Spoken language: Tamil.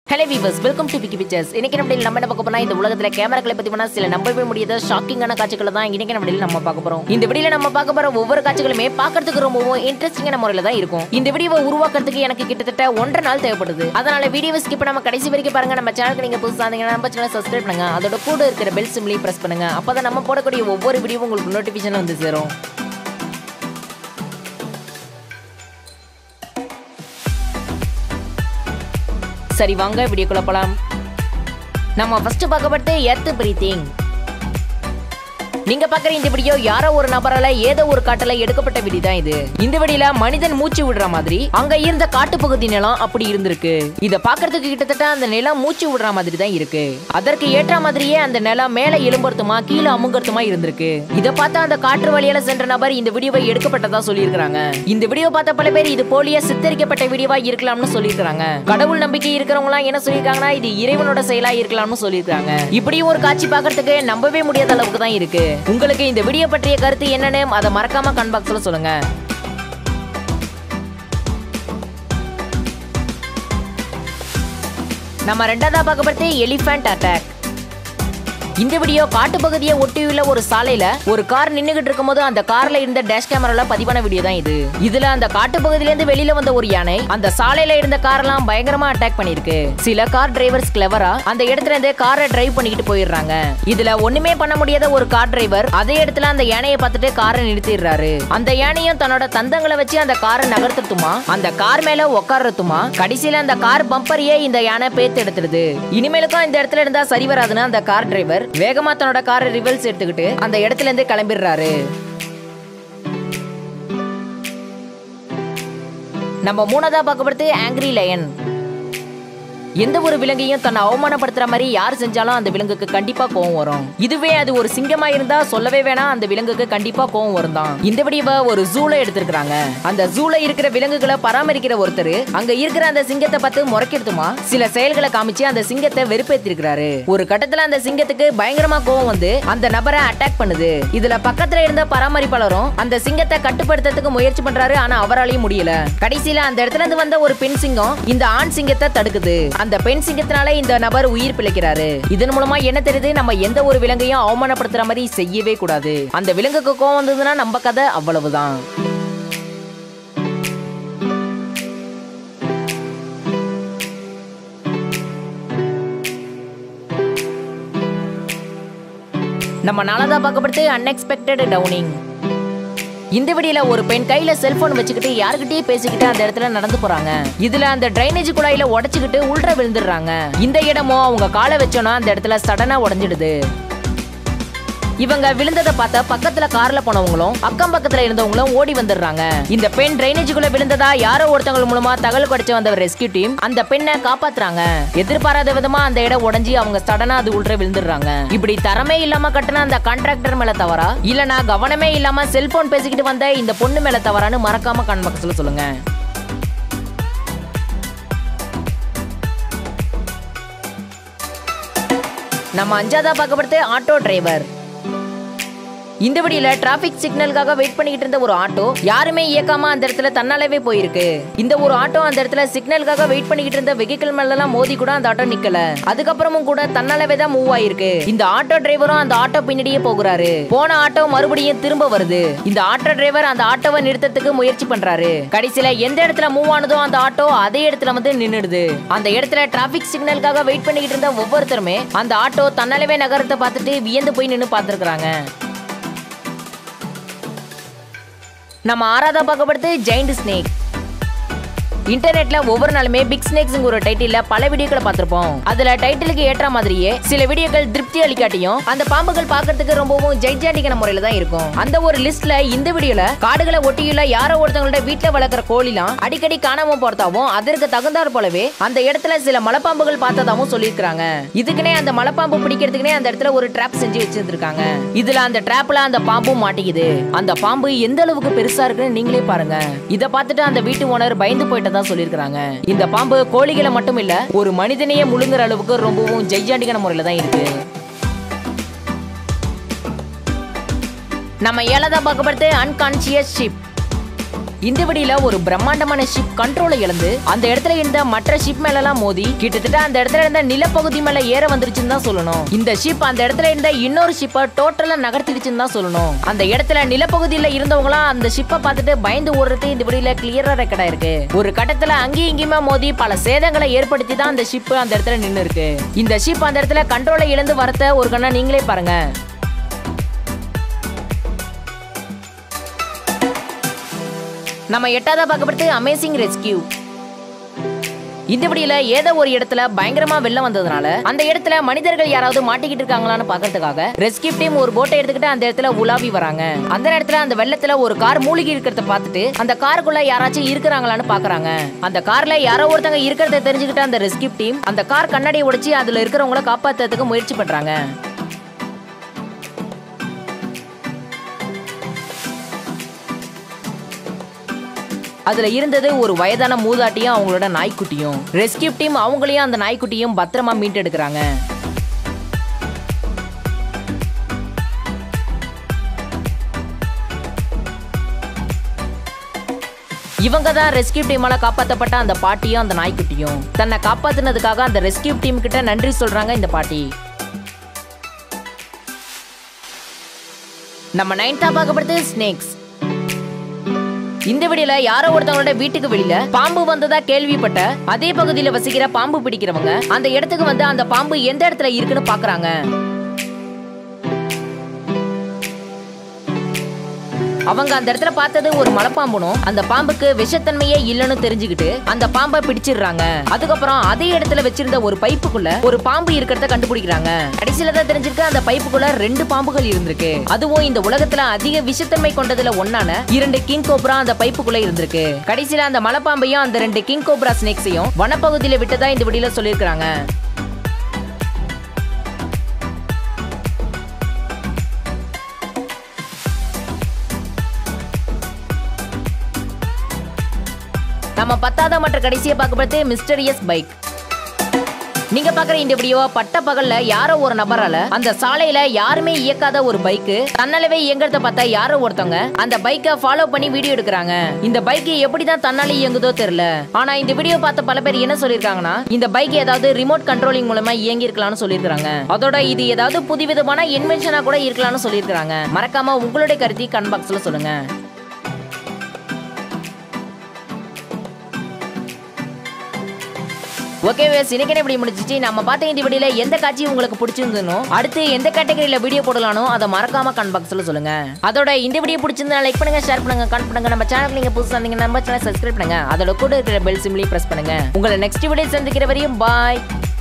hello viewers welcome to Vicky Pictures இன்னைக்கு நம்ம நம்ம என்ன பார்க்க போனா இந்த உலகத்துல கேமராக்களை பத்தி வேணா சில நம்பவே முடியாத ஷாக்கிங்கான காட்சிகளை தான் இன்னைக்கு நம்ம நம்ம பார்க்க போறோம் இந்த வீடியோல நம்ம பார்க்க போற ஒவ்வொரு காட்சிகளுமே பார்க்கறதுக்கு ரொம்பவும் இன்ட்ரெஸ்டிங்கான முறையில தான் இருக்கும் இந்த வீடியோவை உருவாக்குறதுக்கு எனக்கு கிட்டத்தட்ட ஒன்றரை நாள் தேவைப்படுது அதனால வீடியோவை ஸ்கிப் பண்ணாம கடைசி வரைக்கும் பாருங்க நம்ம சேனலுக்கு நீங்க புதுசா இருந்தீங்கன்னா நம்ம சேனலை சப்ஸ்கிரைப் பண்ணுங்க அதோட கூட இருக்கிற பெல் சிம்லையும் பிரஸ் பண்ணுங்க அப்பதான் நம்ம போடக்கூடிய ஒவ்வொரு வீடியோவும் உங்களுக்கு நோட்டிபிகேஷன் வந்து சேரும் சரி வாங்க வீடியோக்குள்ள போலாம் நம்ம ஃபர்ஸ்ட் பார்க்க போறது எர்த் பிரீத்திங் நீங்க பாக்குற இந்த வீடியோ யாரோ ஒரு நபரால ஏதோ ஒரு காட்டுல எடுக்கப்பட்ட வீடியோ தான் இது இந்த வீடியோல மனிதன் மூச்சு விடுற மாதிரி அங்க இருந்த காட்டுப்பகுதி நிலம் அப்படி இருந்திருக்கு இத பாக்குறதுக்கு கிட்டத்தட்ட அந்த நிலம் மூச்சு விடுற மாதிரி தான் இருக்கு அதற்கு ஏற்ற மாதிரியே அந்த நிலம் மேல எலும்புறதுமா கீழே அமுங்கறதுமா இருந்திருக்கு இத பார்த்தா அந்த காற்று வழியால சென்ற நபர் இந்த வீடியோவை எடுக்கப்பட்டதா சொல்லியிருக்காங்க இந்த வீடியோ பார்த்த பல பேர் இது போலியா சித்தரிக்கப்பட்ட வீடியோவா இருக்கலாம்னு சொல்லியிருக்காங்க கடவுள் நம்பிக்கை இருக்கிறவங்க எல்லாம் என்ன சொல்லியிருக்காங்கன்னா இது இறைவனோட செயலா இருக்கலாம்னு சொல்லியிருக்காங்க இப்படியும் ஒரு காட்சி பார்க்கறதுக்கு நம்பவே முடியாத அளவுக்கு தான் இருக்கு உங்களுக்கு இந்த வீடியோ பற்றிய கருத்து என்னன்னு அதை மறக்காம கமெண்ட் பாக்ஸ்ல சொல்லுங்க நம்ம ரெண்டாவதா பார்க்க போறது எலிஃபண்ட் அட்டாக் இந்த வீடியோ காட்டுப்பகுதியை ஒட்டியுள்ள ஒரு சாலையில ஒரு கார் நின்னுகிட்டு இருக்கும்போது அந்த கார்ல இருந்த டேஷ் கேமரால பதிவான வீடியோ தான் இது இதுல அந்த காட்டுப்பகுதியில இருந்து வெளியில வந்த ஒரு யானை அந்த சாலையில இருந்த காரெல்லாம் பயங்கரமா அட்டாக் பண்ணிருக்கு சில கார் டிரைவர்ஸ் கிளவரா அந்த இடத்துல இருந்து காரை டிரைவ் பண்ணிக்கிட்டு போயிடுறாங்க இதுல ஒண்ணுமே பண்ண முடியாத ஒரு கார் டிரைவர் அதே இடத்துல அந்த யானையை பார்த்துட்டு காரை நிறுத்திடுறாரு அந்த யானையும் தன்னோட தந்தங்களை வச்சு அந்த காரை நகர்த்தட்டுமா அந்த கார் மேல உட்காரத்துமா கடைசியில அந்த கார் பம்பரையே இந்த யானை பேத்து எடுத்துடுது இனிமேலுக்கும் இந்த இடத்துல இருந்தா சரி வராதுன்னு அந்த கார் டிரைவர் வேகமா தன்னோட காரை ரிவல்ஸ் எடுத்துக்கிட்டு அந்த இடத்துல இருந்து கிளம்பிடுறாரு நம்ம மூணாவதா பார்க்க போறது ஆங்கிரி லயன் எந்த ஒரு விலங்கையும் தன்னை அவமானப்படுத்துற மாதிரி யார் செஞ்சாலும் அந்த விலங்குக்கு கண்டிப்பா கோவம் வரும் இதுவே அது ஒரு சிங்கமா இருந்தா சொல்லவே வேணாம் அந்த விலங்குக்கு கண்டிப்பா கோவம் வரும் தான் இந்த வீடியோவை ஒரு ஜூல எடுத்திருக்காங்க அந்த ஜூல இருக்கிற விலங்குகளை பராமரிக்கிற ஒருத்தர் அங்க இருக்கிற அந்த சிங்கத்தை பார்த்து முறைக்கிடுத்துமா சில செயல்களை காமிச்சு அந்த சிங்கத்தை வெறுப்பேத்திருக்கிறாரு ஒரு கட்டத்துல அந்த சிங்கத்துக்கு பயங்கரமா கோவம் வந்து அந்த நபரை அட்டாக் பண்ணுது இதுல பக்கத்துல இருந்த பராமரிப்பாளரும் அந்த சிங்கத்தை கட்டுப்படுத்துறதுக்கு முயற்சி பண்றாரு ஆனா அவராலையும் முடியல கடைசியில அந்த இடத்துல இருந்து வந்த ஒரு பெண் சிங்கம் இந்த ஆண் சிங்கத்தை தடுக்குது அந்த பெண் சிங்கத்தினால இந்த நபர் உயிர் பிழைக்கிறாரு இதன் மூலமா என்ன தெரியுது நம்ம எந்த ஒரு விலங்கையும் அவமானப்படுத்துற மாதிரி செய்யவே கூடாது அந்த விலங்குக்கு கோவம் வந்ததுன்னா நம்ம கதை அவ்வளவுதான் நம்ம நாளதா பார்க்கப்படுது அன்எக்ஸ்பெக்டட் டவுனிங் இந்த வீடியோல ஒரு பெண் கையில செல்போன் வச்சுக்கிட்டு யாருக்கிட்டயே பேசிக்கிட்டு அந்த இடத்துல நடந்து போறாங்க இதுல அந்த டிரைனேஜ் குழாயில உடைச்சுக்கிட்டு உள்ற விழுந்துடுறாங்க இந்த இடமும் அவங்க காலை வச்சோன்னா அந்த இடத்துல சடனா உடைஞ்சிடுது இவங்க விழுந்ததை பார்த்த பக்கத்துல கார்ல போனவங்களும் அக்கம் பக்கத்துல இருந்தவங்களும் ஓடி வந்துடுறாங்க இந்த பெண் டிரைனேஜுக்குள்ள விழுந்ததா யாரோ ஒருத்தவங்க மூலமா தகவல் கிடைச்ச வந்த ரெஸ்கியூ டீம் அந்த பெண்ணை காப்பாத்துறாங்க எதிர்பாராத விதமா அந்த இடம் உடைஞ்சி அவங்க சடனா அது உள்ள விழுந்துடுறாங்க இப்படி தரமே இல்லாம கட்டின அந்த கான்ட்ராக்டர் மேல தவறா இல்லனா கவனமே இல்லாம செல்போன் பேசிக்கிட்டு வந்த இந்த பொண்ணு மேல தவறான்னு மறக்காம கண் பக்கத்துல சொல்லுங்க நம்ம அஞ்சாவதா பார்க்கப்படுறது ஆட்டோ டிரைவர் இந்த வழியில டிராபிக் சிக்னலுக்காக வெயிட் பண்ணிக்கிட்டு இருந்த ஒரு ஆட்டோ யாருமே இயக்காம அந்த இடத்துல தன்னாலவே போயிருக்கு இந்த ஒரு ஆட்டோ அந்த இடத்துல சிக்னலுக்காக வெயிட் பண்ணிக்கிட்டு இருந்த வெஹிக்கிள் மேல எல்லாம் மோதி கூட அந்த ஆட்டோ நிக்கல அதுக்கப்புறமும் கூட தன்னாலவே தான் மூவ் ஆயிருக்கு இந்த ஆட்டோ டிரைவரும் அந்த ஆட்டோ பின்னாடியே போகிறாரு போன ஆட்டோ மறுபடியும் திரும்ப வருது இந்த ஆட்டோ டிரைவர் அந்த ஆட்டோவை நிறுத்தத்துக்கு முயற்சி பண்றாரு கடைசியில எந்த இடத்துல மூவ் ஆனதோ அந்த ஆட்டோ அதே இடத்துல வந்து நின்னுடுது அந்த இடத்துல டிராபிக் சிக்னலுக்காக வெயிட் பண்ணிக்கிட்டு இருந்த ஒவ்வொருத்தருமே அந்த ஆட்டோ தன்னாலவே நகரத்தை பார்த்துட்டு வியந்து போய் நின்னு பார்த்திருக்காங்க நம்ம ஆறாவதா பார்க்கப்படுது ஜெயிண்ட் ஸ்னேக் இன்டர்நெட்ல ஒவ்வொரு நாளுமே பிக் ஸ்னேக்ஸ்ங்க ஒரு டைட்டில்ல பல வீடியோக்களை பார்த்திருப்போம் அதுல டைட்டிலுக்கு ஏற்ற மாதிரியே சில வீடியோக்கள் திருப்தி அளிக்காட்டியும் அந்த பாம்புகள் பார்க்கிறதுக்கு ரொம்பவும் ஜெய்ஜாண்டிக்கான முறையில தான் இருக்கும் அந்த ஒரு லிஸ்ட்ல இந்த வீடியோல காடுகளை ஒட்டியுள்ள யாரோ ஒருத்தவங்களோட வீட்டுல வளர்க்குற கோழிலாம் அடிக்கடி காணாம போறதாவும் அதற்கு தகுந்தாற் போலவே அந்த இடத்துல சில மலைப்பாம்புகள் பார்த்ததாவும் சொல்லியிருக்காங்க இதுக்குனே அந்த மலைப்பாம்பு பிடிக்கிறதுக்குனே அந்த இடத்துல ஒரு ட்ராப் செஞ்சு வச்சிருந்திருக்காங்க இதுல அந்த ட்ராப்ல அந்த பாம்பும் மாட்டிக்குது அந்த பாம்பு எந்த அளவுக்கு பெருசா இருக்குன்னு நீங்களே பாருங்க இத பார்த்துட்டு அந்த வீட்டு ஓனர் பயந்து போயிட்டதா சொல்லியிருக்காங்க இந்த பாம்பு கோழிகளை மட்டும் இல்ல ஒரு மனிதனையே முழுங்குற அளவுக்கு ரொம்பவும் ஜெய்ஜாண்டிக்கான முறையில தான் இருக்கு நம்ம ஏழதா பார்க்கப்படுறது அன்கான்சியஸ் ஷிப் இந்த வீடியோல ஒரு பிரம்மாண்டமான ஷிப் கண்ட்ரோலை இழந்து அந்த இடத்துல இருந்த மற்ற ஷிப் மேல எல்லாம் மோதி கிட்டத்தட்ட அந்த இடத்துல இருந்த நிலப்பகுதி மேல ஏற வந்துருச்சுன்னு தான் சொல்லணும் இந்த ஷிப் அந்த இடத்துல இருந்த இன்னொரு ஷிப்பை டோட்டலா நகர்த்திடுச்சுன்னு தான் சொல்லணும் அந்த இடத்துல நிலப்பகுதியில இருந்தவங்களாம் அந்த ஷிப்பை பார்த்துட்டு பயந்து ஓடுறது இந்த வீடியோல கிளியரா ரெக்கார்ட் ஆயிருக்கு ஒரு கட்டத்துல அங்கேயும் இங்கேயுமா மோதி பல சேதங்களை ஏற்படுத்தி தான் அந்த ஷிப் அந்த இடத்துல நின்னு இருக்கு இந்த ஷிப் அந்த இடத்துல கண்ட்ரோலை இழந்து வரத ஒரு கண்ணா நீங்களே பாருங்க நம்ம எட்டாவதா பார்க்கப்படுது அமேசிங் ரெஸ்கியூ இந்த படியில ஏதோ ஒரு இடத்துல பயங்கரமா வெள்ளம் வந்ததுனால அந்த இடத்துல மனிதர்கள் யாராவது மாட்டிக்கிட்டு இருக்காங்களான்னு பாக்கிறதுக்காக ரெஸ்கியூ டீம் ஒரு போட்டை எடுத்துக்கிட்டு அந்த இடத்துல உலாவி வராங்க அந்த நேரத்துல அந்த வெள்ளத்துல ஒரு கார் மூழ்கி இருக்கிறத பார்த்துட்டு அந்த காருக்குள்ள யாராச்சும் இருக்கிறாங்களான்னு பாக்குறாங்க அந்த கார்ல யாரோ ஒருத்தங்க இருக்கிறத தெரிஞ்சுக்கிட்ட அந்த ரெஸ்கியூ டீம் அந்த கார் கண்ணாடியை உடைச்சு அதுல இருக்கிறவங்கள காப்பாத்துறதுக்கு முயற்சி பண்றாங்க அதுல இருந்தது ஒரு வயதான மூதாட்டியும் அவங்களோட நாய்க்குட்டியும் ரெஸ்கியூ டீம் அவங்களையும் அந்த நாய்க்குட்டியும் பத்திரமா மீட்டெடுக்கிறாங்க இவங்க தான் ரெஸ்கியூ டீமால காப்பாத்தப்பட்ட அந்த பாட்டியும் அந்த நாய்க்குட்டியும் தன்னை காப்பாத்துனதுக்காக அந்த ரெஸ்கியூ டீம் கிட்ட நன்றி சொல்றாங்க இந்த பாட்டி நம்ம நைன்த்தா பார்க்கப்படுது ஸ்னேக்ஸ் இந்த வீடியோல யாரோ ஒருத்தவங்களோட வீட்டுக்கு வெளியில பாம்பு வந்ததா கேள்விப்பட்ட அதே பகுதியில வசிக்கிற பாம்பு பிடிக்கிறவங்க அந்த இடத்துக்கு வந்து அந்த பாம்பு எந்த இடத்துல இருக்குன்னு பாக்குறாங்க அவங்க அந்த இடத்துல பார்த்தது ஒரு மலைப்பாம்புனும் அந்த பாம்புக்கு விஷத்தன்மையே இல்லைன்னு தெரிஞ்சுக்கிட்டு அந்த பாம்பை பிடிச்சிடுறாங்க அதுக்கப்புறம் அதே இடத்துல வச்சிருந்த ஒரு பைப்புக்குள்ள ஒரு பாம்பு இருக்கிறத கண்டுபிடிக்கிறாங்க கடைசியில தான் தெரிஞ்சிருக்கு அந்த பைப்புக்குள்ள ரெண்டு பாம்புகள் இருந்திருக்கு அதுவும் இந்த உலகத்துல அதிக விஷத்தன்மை கொண்டதுல ஒன்னான இரண்டு கிங் கோப்ரா அந்த பைப்புக்குள்ள இருந்திருக்கு கடைசியில அந்த மலைப்பாம்பையும் அந்த ரெண்டு கிங் கோப்ரா ஸ்னேக்ஸையும் வனப்பகுதியில விட்டதா இந்த வீடியோல சொல்லியிருக்காங்க நம்ம பத்தாவது மற்றும் கடைசியை பார்க்கப்படுது மிஸ்டரியஸ் பைக் நீங்க பாக்குற இந்த வீடியோ பட்ட பகல்ல யாரோ ஒரு நபரால அந்த சாலையில யாருமே இயக்காத ஒரு பைக் தன்னாலவே இயங்குறத பார்த்தா யாரோ ஒருத்தவங்க அந்த பைக்கை ஃபாலோ பண்ணி வீடியோ எடுக்கிறாங்க இந்த பைக் எப்படிதான் தன்னால இயங்குதோ தெரியல ஆனா இந்த வீடியோ பார்த்த பல பேர் என்ன சொல்லிருக்காங்கன்னா இந்த பைக் ஏதாவது ரிமோட் கண்ட்ரோலிங் மூலமா இயங்கி இருக்கலாம்னு சொல்லியிருக்காங்க அதோட இது ஏதாவது புதுவிதமான இன்வென்ஷனா கூட இருக்கலாம்னு சொல்லியிருக்காங்க மறக்காம உங்களுடைய கருத்தி கன் பாக்ஸ்ல சொல்லுங்க ஓகே வேஸ் இன்னைக்கு இப்படி முடிச்சிச்சு நம்ம பார்த்த இந்த வீடியோல எந்த காட்சி உங்களுக்கு பிடிச்சிருந்தனோ அடுத்து எந்த கேட்டகரியில வீடியோ போடலானோ அதை மறக்காம கமெண்ட் பாக்ஸ்ல சொல்லுங்க அதோட இந்த வீடியோ பிடிச்சிருந்தா லைக் பண்ணுங்க ஷேர் பண்ணுங்க கமெண்ட் பண்ணுங்க நம்ம சேனல் நீங்க புதுசா இருந்தீங்க நம்ம சேனல் சப்ஸ்கிரைப் பண்ணுங்க அதோட கூட இருக்கிற பெல் சிம்லி பிரஸ் பண்ணுங்க உங்களை நெக்ஸ்ட் வீடியோ சந்திக்கிற வரையும் பாய்